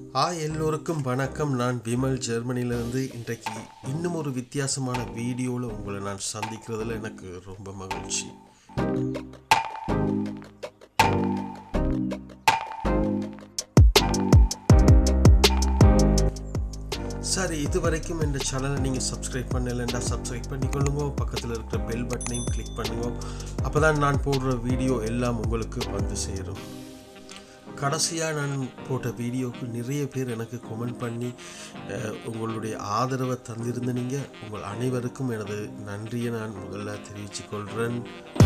ஆ எல்லோருக்கும் வணக்கம் நான் விமல் ஜெர்மனியிலிருந்து இன்றைக்கு இன்னும் ஒரு வித்தியாசமான வீடியோவில் உங்களை நான் சந்திக்கிறதுல எனக்கு ரொம்ப மகிழ்ச்சி சரி இது வரைக்கும் இந்த சேனலை நீங்கள் சப்ஸ்கிரைப் பண்ணலைன்னா சப்ஸ்கிரைப் பண்ணிக்கொள்ளுங்க பக்கத்தில் இருக்கிற பெல் பட்டனையும் கிளிக் பண்ணுங்க அப்போ தான் நான் போடுற வீடியோ எல்லாம் உங்களுக்கு வந்து சேரும் கடைசியாக நான் போட்ட வீடியோவுக்கு நிறைய பேர் எனக்கு கமெண்ட் பண்ணி அஹ், உங்களுடைய ஆதரவை தந்திருந்தீங்க உங்கள் அனைவருக்கும் எனது நன்றியை நான் முதல்ல தெரிவித்துக் கொள்கிறேன்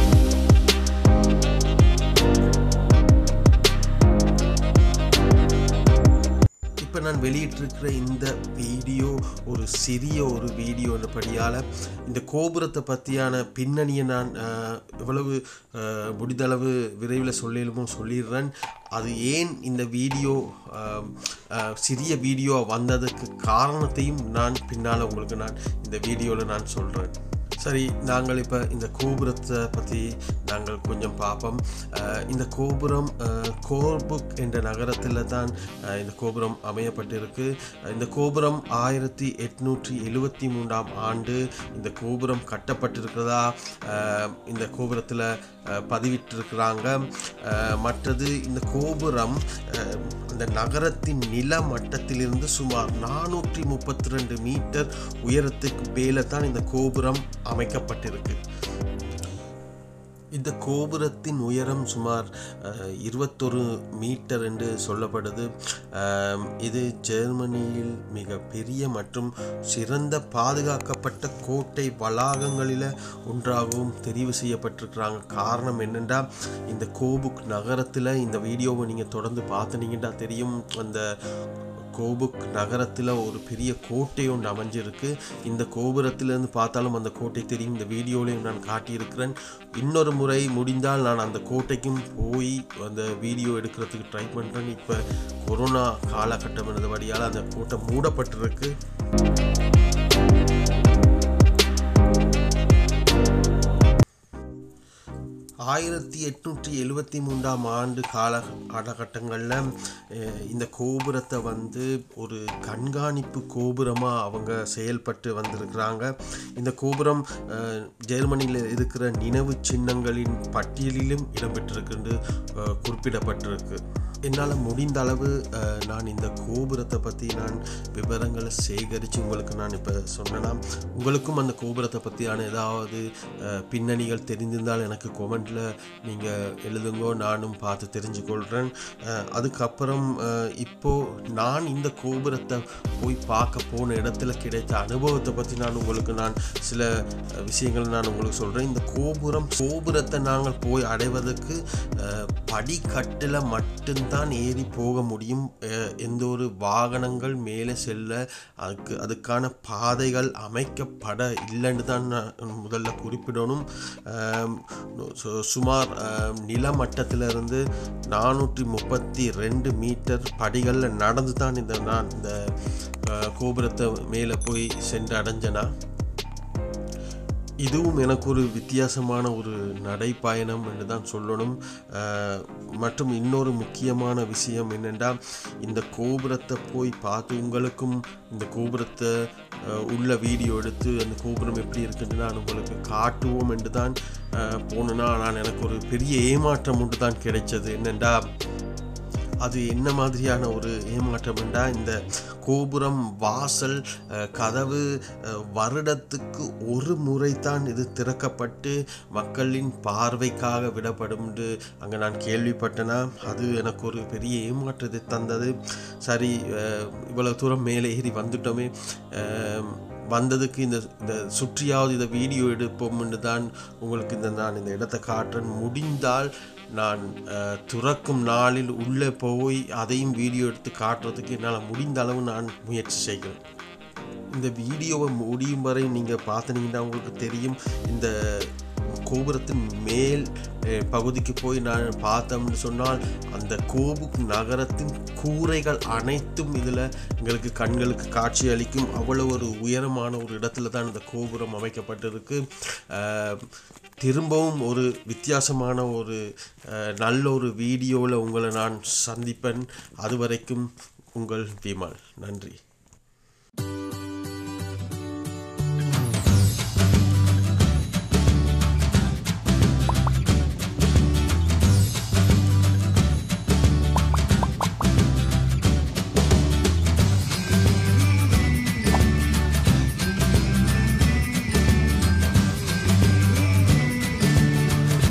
இப்போ நான் வெளியிட்டிருக்கிற இந்த வீடியோ ஒரு சிறிய ஒரு வீடியோன்றபடியால் இந்த கோபுரத்தை பற்றியான பின்னணியை நான் அஹ், எவ்வளவு அஹ், முடிந்தளவு விரைவில் சொல்லிடுமோ சொல்லிடுறேன் அது ஏன் இந்த வீடியோ அஹ், அஹ், சிறிய வீடியோ வந்ததுக்கு காரணத்தையும் நான் பின்னால் உங்களுக்கு நான் இந்த வீடியோவில் நான் சொல்கிறேன் சரி நாங்கள் இப்போ இந்த கோபுரத்தை பற்றி நாங்கள் கொஞ்சம் பார்ப்போம் அஹ் இந்த கோபுரம் அஹ், கோர்புக் என்ற நகரத்தில் தான் அஹ், இந்த கோபுரம் அமையப்பட்டிருக்கு இந்த கோபுரம் ஆயிரத்தி எட்நூற்றி எழுவத்தி மூன்றாம் ஆண்டு இந்த கோபுரம் கட்டப்பட்டிருக்கிறதா அஹ், இந்த கோபுரத்தில் அஹ், பதிவிட்டிருக்கிறாங்க அஹ், மற்றது இந்த கோபுரம் அஹ், அந்த நகரத்தின் நில மட்டத்திலிருந்து சுமார் நானூற்றி முப்பத்தி ரெண்டு மீட்டர் உயரத்துக்கு மேலே தான் இந்த கோபுரம் அமைக்கப்பட்டிருக்கு இந்த கோபுரத்தின் உயரம் சுமார் அஹ், இருபத்தொரு மீட்டர் என்று சொல்லப்படுது அஹ், இது ஜெர்மனியில் மிக பெரிய மற்றும் சிறந்த பாதுகாக்கப்பட்ட கோட்டை வளாகங்களில் ஒன்றாகவும் தெரிவு செய்யப்பட்டிருக்கிறாங்க காரணம் என்னென்னா இந்த கோபுக் நகரத்தில் இந்த வீடியோவை நீங்கள் தொடர்ந்து பார்த்துனீங்கன்னா தெரியும் அந்த கோபுக் நகரத்தில் ஒரு பெரிய கோட்டை ஒன்று அமைஞ்சிருக்கு இந்த கோபுரத்திலிருந்து பார்த்தாலும் அந்த கோட்டை தெரியும் இந்த வீடியோலையும் நான் காட்டியிருக்கிறேன் இன்னொரு முறை முடிந்தால் நான் அந்த கோட்டைக்கும் போய் அந்த வீடியோ எடுக்கிறதுக்கு ட்ரை பண்ணுறேன் இப்போ கொரோனா காலகட்டம் இருந்தபடியால் அந்த கோட்டை மூடப்பட்டிருக்கு ஆயிரத்தி எட்நூற்றி எழுவத்தி மூன்றாம் ஆண்டு கால காலகட்டங்களில் அஹ், இந்த கோபுரத்தை வந்து ஒரு கண்காணிப்பு கோபுரமாக அவங்க செயல்பட்டு வந்திருக்கிறாங்க இந்த கோபுரம் அஹ், ஜெர்மனியில் இருக்கிற நினைவு சின்னங்களின் பட்டியலிலும் இடம்பெற்றிருக்கு அஹ், குறிப்பிடப்பட்டிருக்கு என்னால் முடிந்த அளவு அஹ், நான் இந்த கோபுரத்தை பற்றி நான் விவரங்களை சேகரித்து உங்களுக்கு நான் இப்போ சொன்னேன்னா உங்களுக்கும் அந்த கோபுரத்தை பற்றியான ஏதாவது அஹ், பின்னணிகள் தெரிந்திருந்தால் எனக்கு கொமெண்ட்டில் நீங்கள் எழுதுங்கோ நானும் பார்த்து தெரிஞ்சுக்கொள்கிறேன் அஹ், அதுக்கப்புறம் அஹ், இப்போ நான் இந்த கோபுரத்தை போய் பார்க்க போன இடத்துல கிடைத்த அனுபவத்தை பற்றி நான் உங்களுக்கு நான் சில அஹ், விஷயங்கள் நான் உங்களுக்கு சொல்கிறேன் இந்த கோபுரம் கோபுரத்தை நாங்கள் போய் அடைவதற்கு அஹ், படிக்கட்டில் மட்டும்தான் ஏறி போக முடியும் அஹ், எந்த ஒரு வாகனங்கள் மேலே செல்ல அதுக்கு அதுக்கான பாதைகள் அமைக்கப்பட இல்லைன்னு தான் நான் முதல்ல குறிப்பிடணும் ஆம், சு- சுமார் ஆம், நிலமட்டத்திலிருந்து நானூற்றி முப்பத்தி ரெண்டு மீட்டர் படிகளில் நடந்து தான் இந்த நான் இந்த அஹ், கோபுரத்தை மேலே போய் சென்று அடைஞ்சனா இதுவும் எனக்கு ஒரு வித்தியாசமான ஒரு நடைப்பயணம் என்று தான் சொல்லணும் அஹ், மற்றும் இன்னொரு முக்கியமான விஷயம் என்னென்னா இந்த கோபுரத்தை போய் பார்த்து உங்களுக்கும் இந்த கோபுரத்தை அஹ், உள்ள வீடியோ எடுத்து அந்த கோபுரம் எப்படி இருக்குன்னு நான் உங்களுக்கு காட்டுவோம் என்று தான் அஹ், போனேன்னா நான் எனக்கு ஒரு பெரிய ஏமாற்றம் ஒன்று தான் கிடைச்சது என்னென்னா அது என்ன மாதிரியான ஒரு ஏமாற்றம் என்றால் இந்த கோபுரம் வாசல் அஹ், கதவு அஹ், வருடத்துக்கு ஒரு முறை தான் இது திறக்கப்பட்டு மக்களின் பார்வைக்காக விடப்படும் என்று அங்கே நான் கேள்விப்பட்டேனா அது எனக்கு ஒரு பெரிய ஏமாற்றத்தை தந்தது சரி அஹ், இவ்வளவு தூரம் மேலே ஏறி வந்துட்டோமே அஹ், வந்ததுக்கு இந்த இந்த சுற்றியாவது இந்த வீடியோ எடுப்போம்னு தான் உங்களுக்கு இந்த நான் இந்த இடத்தை காட்டுறேன் முடிந்தால் நான் அஹ், துறக்கும் நாளில் உள்ளே போய் அதையும் வீடியோ எடுத்து காட்டுறதுக்கு என்னால் முடிந்த அளவு நான் முயற்சி செய்கிறேன் இந்த வீடியோவை முடியும் வரை நீங்கள் பார்த்தீங்கன்னா உங்களுக்கு தெரியும் இந்த கோபுரத்தின் மேல் அஹ், பகுதிக்கு போய் நான் பார்த்தோம்னு சொன்னால் அந்த கோபுக் நகரத்தின் கூரைகள் அனைத்தும் இதில் எங்களுக்கு கண்களுக்கு காட்சி அளிக்கும் அவ்வளோ ஒரு உயரமான ஒரு இடத்துல தான் இந்த கோபுரம் அமைக்கப்பட்டிருக்கு அஹ், திரும்பவும் ஒரு வித்தியாசமான ஒரு அஹ், நல்ல ஒரு வீடியோவில் உங்களை நான் சந்திப்பேன் அது வரைக்கும் உங்கள் விமல் நன்றி